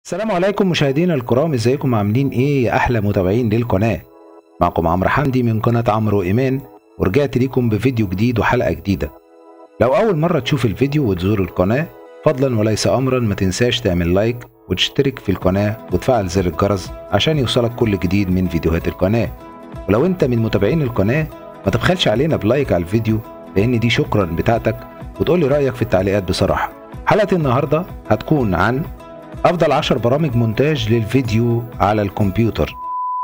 السلام عليكم مشاهدينا الكرام ازيكم عاملين ايه يا احلى متابعين للقناه معكم عمرو حمدي من قناه عمرو ايمان ورجعت ليكم بفيديو جديد وحلقه جديده لو اول مره تشوف الفيديو وتزور القناه فضلا وليس امرا ما تنساش تعمل لايك وتشترك في القناه وتفعل زر الجرس عشان يوصلك كل جديد من فيديوهات القناه ولو انت من متابعين القناه ما تبخلش علينا بلايك على الفيديو لان دي شكرا بتاعتك وتقول لي رايك في التعليقات بصراحه حلقه النهارده هتكون عن افضل 10 برامج مونتاج للفيديو على الكمبيوتر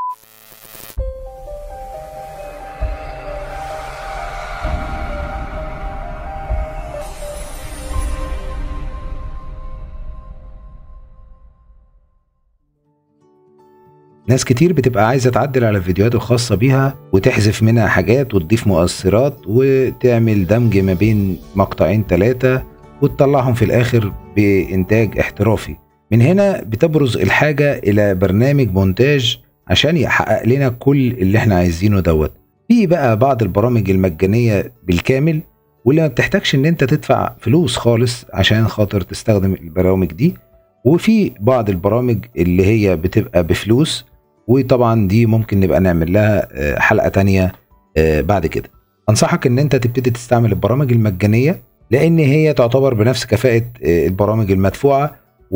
ناس كتير بتبقى عايزة تعدل على الفيديوهات الخاصة بيها وتحذف منها حاجات وتضيف مؤثرات وتعمل دمج ما بين مقطعين ثلاثة وتطلعهم في الآخر بإنتاج احترافي من هنا بتبرز الحاجة إلى برنامج مونتاج عشان يحقق لنا كل اللي احنا عايزينه دوت في بقى بعض البرامج المجانية بالكامل واللي ما بتحتاجش ان انت تدفع فلوس خالص عشان خاطر تستخدم البرامج دي وفي بعض البرامج اللي هي بتبقى بفلوس وطبعا دي ممكن نبقى نعمل لها آه، حلقة تانية آه، بعد كده انصحك ان انت تبتدي تستعمل البرامج المجانية لان هي تعتبر بنفس كفاءة آه، البرامج المدفوعة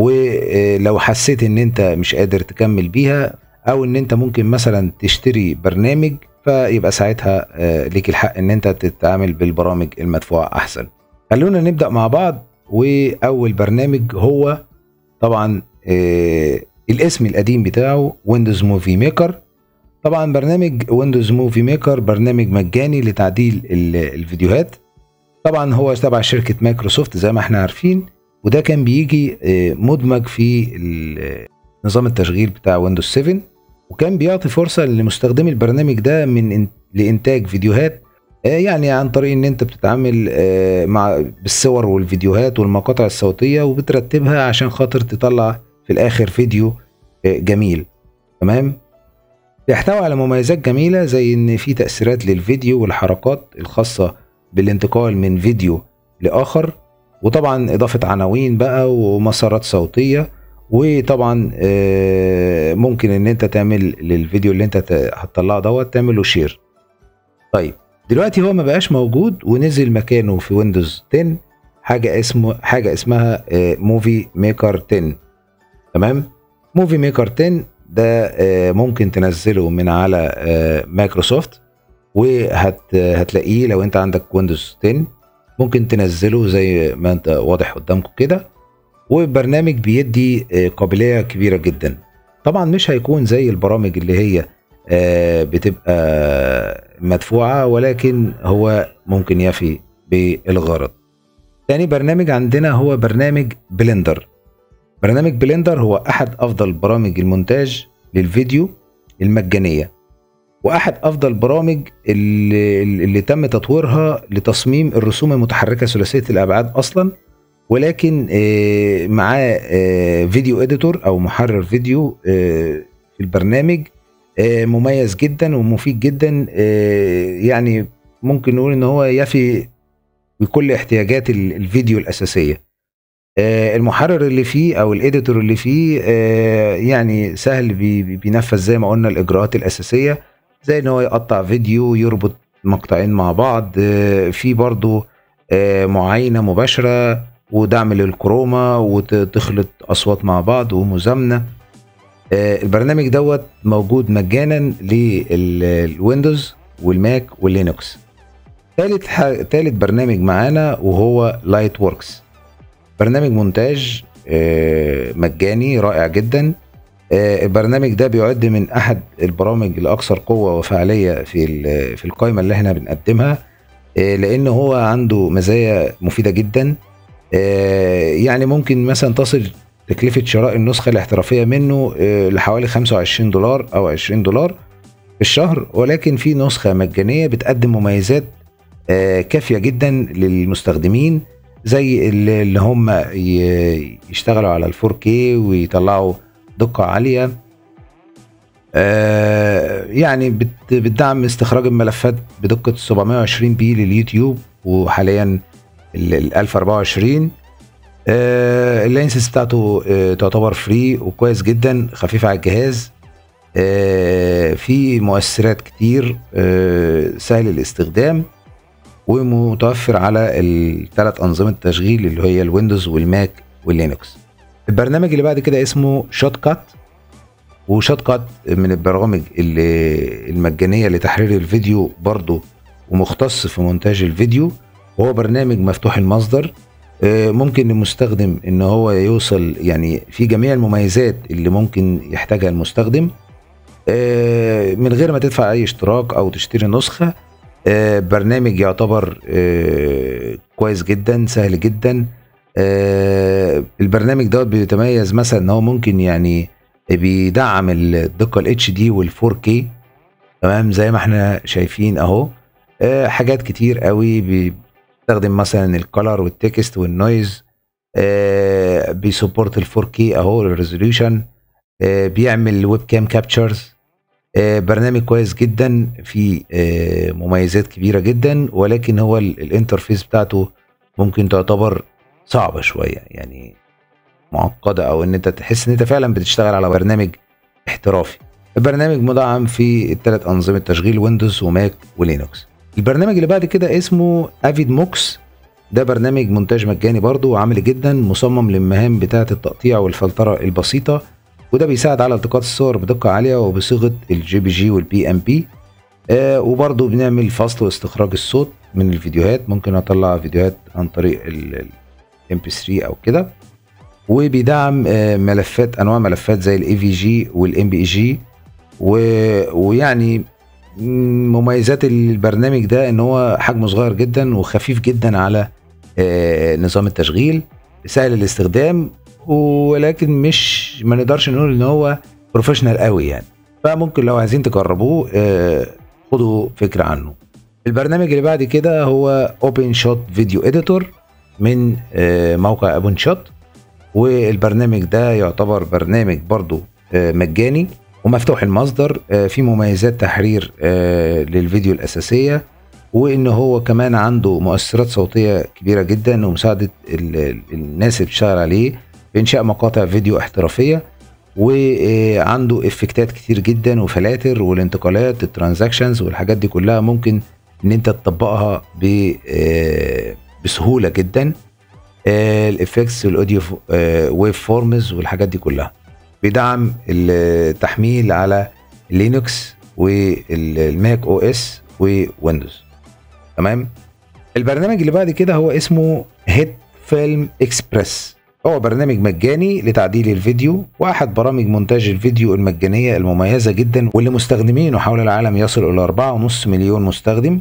ولو حسيت ان انت مش قادر تكمل بيها او ان انت ممكن مثلا تشتري برنامج فيبقى ساعتها آه، ليك الحق ان انت تتعامل بالبرامج المدفوعة احسن خلونا نبدأ مع بعض واول برنامج هو طبعا آه، الاسم القديم بتاعه ويندوز موفي ميكر طبعا برنامج ويندوز موفي ميكر برنامج مجاني لتعديل ال- الفيديوهات طبعا هو تبع شركة مايكروسوفت زي ما احنا عارفين وده كان بيجي آه، مدمج في ال- نظام التشغيل بتاع ويندوز 7 وكان بيعطي فرصة لمستخدمي البرنامج ده من إن- لإنتاج فيديوهات آه، يعني عن طريق ان انت بتتعامل آه، مع بالصور والفيديوهات والمقاطع الصوتية وبترتبها عشان خاطر تطلع في الاخر فيديو آه، جميل تمام بيحتوي على مميزات جميلة زي ان في تأثيرات للفيديو والحركات الخاصة بالانتقال من فيديو لآخر وطبعا إضافة عناوين بقى ومسارات صوتية وطبعا آه، ممكن ان انت تعمل للفيديو اللي انت ت- هتطلعه دوت تعمل له شير طيب دلوقتي هو ما بقاش موجود ونزل مكانه في ويندوز 10 حاجة اسمه حاجة اسمها موفي ميكر 10 تمام موفي ميكر 10 ده آه، ممكن تنزله من على آه، مايكروسوفت وهتلاقيه لو انت عندك ويندوز 10 ممكن تنزله زي ما انت واضح قدامكم كده وبرنامج بيدي آه، قابلية كبيرة جدا طبعا مش هيكون زي البرامج اللي هي آه، بتبقى مدفوعة ولكن هو ممكن يفي بالغرض تاني برنامج عندنا هو برنامج بلندر برنامج بلندر هو أحد أفضل برامج المونتاج للفيديو المجانية وأحد أفضل برامج اللي, اللي تم تطويرها لتصميم الرسوم المتحركة ثلاثية الأبعاد أصلا ولكن آه، معاه آه، فيديو اديتور أو محرر فيديو آه، في البرنامج آه، مميز جدا ومفيد جدا آه، يعني ممكن نقول إن هو يفي بكل احتياجات ال- الفيديو الأساسية آه، المحرر اللي فيه او الاديتور اللي فيه آه، يعني سهل بي- بي- بينفذ زي ما قلنا الاجراءات الاساسيه زي ان هو يقطع فيديو يربط مقطعين مع بعض آه، في برضو آه، معاينه مباشره ودعم للكروما وتخلط اصوات مع بعض ومزامنه آه، البرنامج دوت موجود مجانا للويندوز والماك واللينكس ثالث ح- ثالث برنامج معانا وهو لايت ووركس برنامج مونتاج آه، مجاني رائع جدا آه، البرنامج ده بيعد من احد البرامج الاكثر قوه وفعاليه في ال- في القائمه اللي احنا بنقدمها آه، لان هو عنده مزايا مفيده جدا آه، يعني ممكن مثلا تصل تكلفه شراء النسخه الاحترافيه منه آه، لحوالي 25 دولار او 20 دولار في الشهر ولكن في نسخه مجانيه بتقدم مميزات آه، كافيه جدا للمستخدمين زي اللي اللي هم ي- يشتغلوا على ال 4K ويطلعوا دقة عالية آه، يعني بت- بتدعم استخراج الملفات بدقة 720 بي لليوتيوب وحاليا ال ال 1024 آه، اللينسز بتاعته آه، تعتبر فري وكويس جدا خفيف على الجهاز آه، في مؤثرات كتير آه، سهل الاستخدام ومتوفر على الثلاث انظمه تشغيل اللي هي الويندوز والماك واللينكس البرنامج اللي بعد كده اسمه شوت كات وشوت كات من البرامج اللي المجانيه لتحرير الفيديو برضه ومختص في مونتاج الفيديو وهو برنامج مفتوح المصدر آه، ممكن المستخدم ان هو يوصل يعني في جميع المميزات اللي ممكن يحتاجها المستخدم آه، من غير ما تدفع اي اشتراك او تشتري نسخه آه، برنامج يعتبر آه، كويس جدا سهل جدا آه، البرنامج دوت بيتميز مثلا ان هو ممكن يعني بيدعم الدقه الاتش دي وال4 كي تمام زي ما احنا شايفين اهو آه، حاجات كتير قوي بيستخدم مثلا الكولر والتكست والنويز آه، بيسبورت ال4 كي اهو الريزوليوشن آه، بيعمل ويب كام كابتشرز برنامج كويس جدا فيه آه، مميزات كبيره جدا ولكن هو ال- الانترفيس بتاعته ممكن تعتبر صعبه شويه يعني معقده او ان انت تحس ان انت فعلا بتشتغل على برنامج احترافي البرنامج مدعم في الثلاث انظمه تشغيل ويندوز وماك ولينكس البرنامج اللي بعد كده اسمه افيد موكس ده برنامج مونتاج مجاني برضه وعملي جدا مصمم للمهام بتاعه التقطيع والفلتره البسيطه وده بيساعد على التقاط الصور بدقه عاليه وبصيغه الجي بي جي والبي ام بي آه وبرضه بنعمل فصل واستخراج الصوت من الفيديوهات ممكن اطلع فيديوهات عن طريق الام بي 3 او كده وبيدعم آه ملفات انواع ملفات زي الاي في جي والام بي جي ويعني مم، مميزات البرنامج ده ان هو حجمه صغير جدا وخفيف جدا على آه، نظام التشغيل سهل الاستخدام ولكن مش ما نقدرش نقول ان هو بروفيشنال قوي يعني فممكن لو عايزين تجربوه آه، خدوا فكره عنه البرنامج اللي بعد كده هو اوبن شوت فيديو اديتور من آه، موقع اوبن شوت والبرنامج ده يعتبر برنامج برضو آه، مجاني ومفتوح المصدر آه، فيه مميزات تحرير آه، للفيديو الأساسية وإن هو كمان عنده مؤثرات صوتية كبيرة جدا ومساعدة ال- ال- الناس اللي بتشتغل عليه بإنشاء مقاطع فيديو احترافية وعنده افكتات كتير جدا وفلاتر والانتقالات الترانزاكشنز والحاجات دي كلها ممكن ان انت تطبقها ب- آه، بسهولة جدا الافكتس والاوديو ويف فورمز والحاجات دي كلها بيدعم التحميل على لينكس والماك او اس وويندوز تمام البرنامج اللي بعد كده هو اسمه هيت فيلم اكسبريس هو برنامج مجاني لتعديل الفيديو واحد برامج مونتاج الفيديو المجانيه المميزه جدا واللي مستخدمينه حول العالم يصل الى 4.5 مليون مستخدم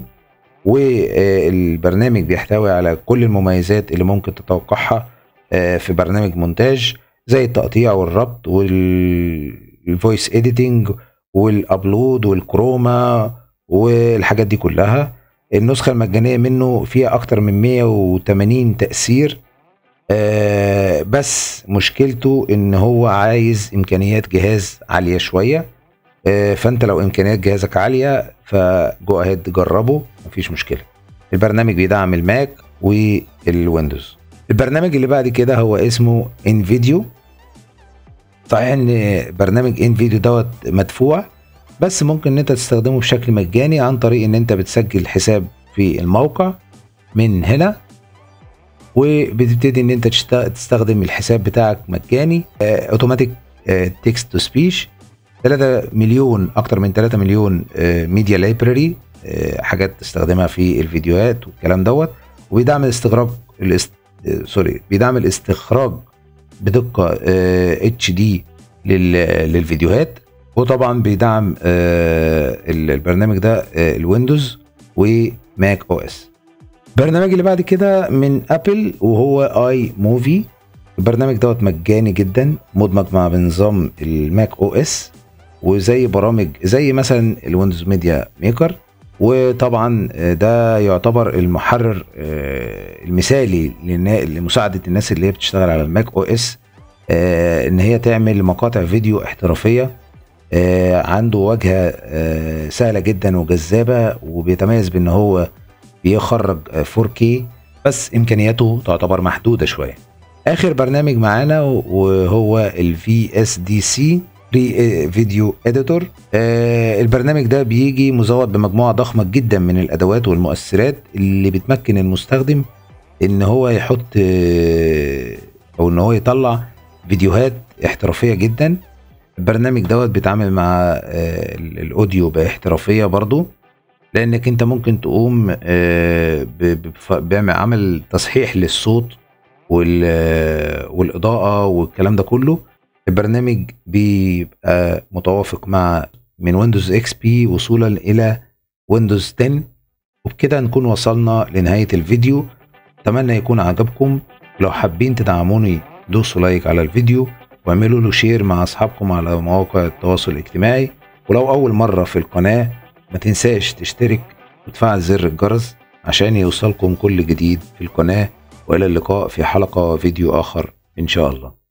والبرنامج بيحتوي على كل المميزات اللي ممكن تتوقعها آه، في برنامج مونتاج زي التقطيع والربط والفويس اديتنج والابلود والكروما والحاجات دي كلها النسخة المجانية منه فيها أكتر من 180 تأثير آه، بس مشكلته إن هو عايز إمكانيات جهاز عالية شوية آه، فأنت لو إمكانيات جهازك عالية فجو أهيد جربه مفيش مشكلة البرنامج بيدعم الماك والويندوز البرنامج اللي بعد كده هو اسمه انفيديو صحيح ان برنامج انفيديو دوت مدفوع بس ممكن ان انت تستخدمه بشكل مجاني عن طريق ان انت بتسجل حساب في الموقع من هنا وبتبتدي ان انت تشت- تستخدم الحساب بتاعك مجاني اوتوماتيك تكست تو سبيش 3 مليون اكتر من 3 مليون ميديا لايبراري حاجات تستخدمها في الفيديوهات والكلام دوت وبيدعم الاستخراج الاست... آه، سوري بيدعم الاستخراج بدقه اتش دي للفيديوهات وطبعا بيدعم آه، ال- البرنامج ده آه، الويندوز وماك او اس البرنامج اللي بعد كده من ابل وهو اي موفي البرنامج دوت مجاني جدا مدمج مع بنظام الماك او اس وزي برامج زي مثلا الويندوز ميديا ميكر وطبعا آه، ده يعتبر المحرر آه، المثالي للنا- لمساعده الناس اللي هي بتشتغل على الماك او اس آه، ان هي تعمل مقاطع فيديو احترافيه آه، عنده واجهه آه، سهله جدا وجذابه وبيتميز بان هو بيخرج آه، 4K بس امكانياته تعتبر محدوده شويه اخر برنامج معانا وهو الفي اس دي سي فيديو اديتور البرنامج ده بيجي مزود بمجموعه ضخمه جدا من الادوات والمؤثرات اللي بتمكن المستخدم ان هو يحط آه، او ان هو يطلع فيديوهات احترافيه جدا البرنامج دوت بيتعامل مع آه، الاوديو باحترافيه برضو لانك انت ممكن تقوم آه، بيعمل عمل تصحيح للصوت والاضاءه والكلام ده كله البرنامج بيبقى متوافق مع من ويندوز اكس بي وصولا الى ويندوز 10 وبكده نكون وصلنا لنهايه الفيديو اتمنى يكون عجبكم لو حابين تدعموني دوسوا لايك على الفيديو واعملوا له شير مع اصحابكم على مواقع التواصل الاجتماعي ولو اول مرة في القناة ما تنساش تشترك وتفعل زر الجرس عشان يوصلكم كل جديد في القناة والى اللقاء في حلقة فيديو اخر ان شاء الله